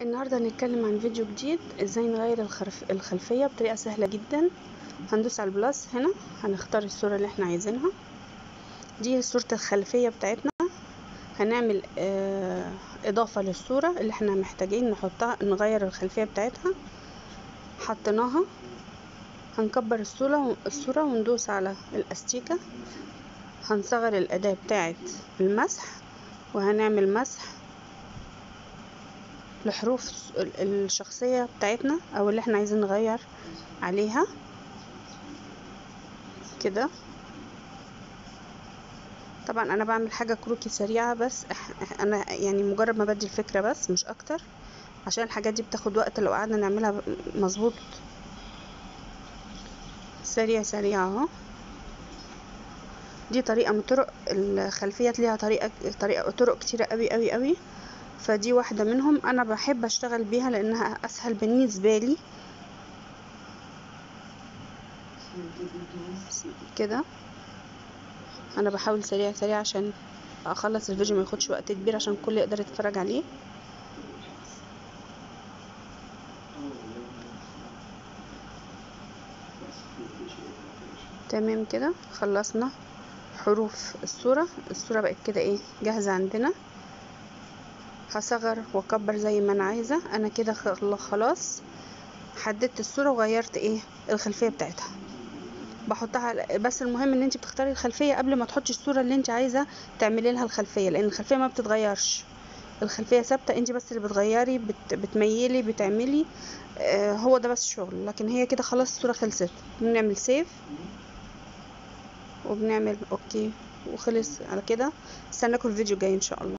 النهاردة هنتكلم عن فيديو جديد ازاي نغير الخرف... الخلفية بطريقة سهلة جدا هندوس على البلاس هنا هنختار الصورة اللي احنا عايزينها دي صورة الخلفية بتاعتنا هنعمل اه اضافة للصورة اللي احنا محتاجين نحطها نغير الخلفية بتاعتها حطيناها هنكبر الصورة الصورة وندوس على الاستيكة هنصغر الاداة بتاعت المسح وهنعمل مسح لحروف الشخصية بتاعتنا او اللي احنا عايزين نغير عليها كده طبعا انا بعمل حاجة كروكي سريعة بس انا يعني مجرد ما بدي الفكرة بس مش اكتر عشان الحاجات دي بتاخد وقت لو قعدنا نعملها مظبوط سريع سريع اهو دي طريقة من طرق الخلفيات ليها طريقة طريقة طرق كتيرة قوي قوي قوي فدي واحدة منهم انا بحب اشتغل بيها لانها اسهل بالنسبة لي كده انا بحاول سريع سريع عشان اخلص الفيديو ما ياخدش وقت كبير عشان الكل يقدر يتفرج عليه تمام كده خلصنا حروف الصورة الصورة بقت كده ايه جاهزة عندنا هصغر واكبر زي ما انا عايزة انا كده خلاص حددت الصورة وغيرت ايه الخلفية بتاعتها بحطها بس المهم ان انت بتختاري الخلفية قبل ما تحطي الصورة اللي انت عايزة تعملي لها الخلفية لان الخلفية ما بتتغيرش الخلفية ثابتة انت بس اللي بتغيري بت... بتميلي بتعملي آه هو ده بس الشغل لكن هي كده خلاص الصورة خلصت بنعمل سيف وبنعمل اوكي وخلص على كده استناكم الفيديو الجاي ان شاء الله